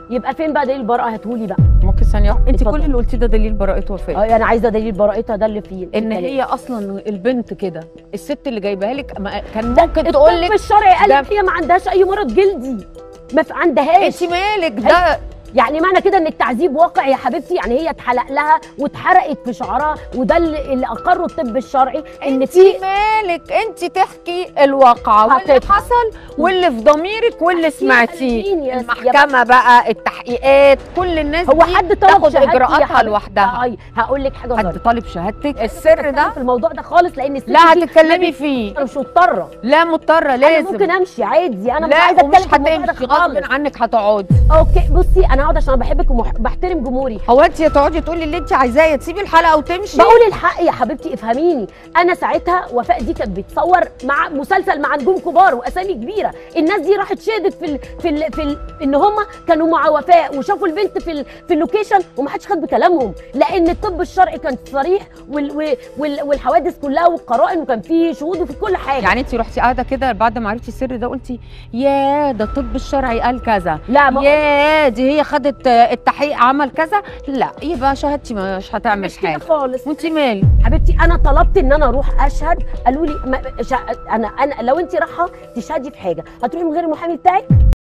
يبقى فين بقى دليل البراءه هاتهولي بقى ممكن ثانيه واحدة؟ انت اتفضل. كل اللي قلتيه ده دليل براءه وفاه اه انا عايزه دليل براءتها ده اللي فيه ان الكلام. هي اصلا البنت كده الست اللي جايباها لك ما- كان ده ممكن تقول الطب لك الشرعي قال ده- لك هي ما عندهاش اي مرض جلدي ما في عندهاش انت مالك ده يعني معنى كده ان التعذيب واقع يا حبيبتي يعني هي اتحلق لها واتحرقت في شعرها وده اللي, اللي اقره الطب الشرعي ان انت في مالك انت تحكي الواقعه واللي حقيقة. حصل واللي في ضميرك واللي سمعتيه مين يا- يا المحكمه بقى التحقيقات كل الناس هو دي حد طلب تاخد شهادتي يا اجراءاتها حبيبتي؟ لوحدها آه، هقول لك حاجه حد غلط طالب شهادتك السر ده في الموضوع ده خالص لان الست لا دي هتتكلمي فيه انا مش مضطره لا مضطره انا لازم ممكن امشي عادي انا مش لا عايزه ومش اتكلم في الموضوع ده هتمشي خالص غصب عنك هتقعدي اوكي بصي انا هقعد عشان أنا بحبك وبحترم جمهوري هو انت يا تقعدي تقولي اللي انت عايزاه يا تسيبي الحلقه وتمشي بقول الحق يا حبيبتي افهميني انا ساعتها وفاء دي كانت بتصور مع مسلسل مع نجوم كبار واسامي كبيره الناس دي راحت شهدت في ال في ال في ال ان هم كانوا مع وفاء وشافوا البنت في ال في اللوكيشن وما حدش خد بكلامهم لان الطب الشرعي كان صريح وال وال وال والحوادث كلها والقرائن وكان فيه شهود وفي كل حاجه يعني انت رحتي قاعده كده بعد ما عرفتي السر ده قلتي يا ده الطب الشرعي قال كذا لا ما يا دي هي خدت التحقيق عمل كذا لا يبقى شهادتي مش هتعمل مش كده حاجه خالص وانت مالك حبيبتي انا طلبت ان انا اروح اشهد قالوا لي ما شا... انا انا لو انت رايحه تشهدي في حاجه هتروحي من غير المحامي بتاعك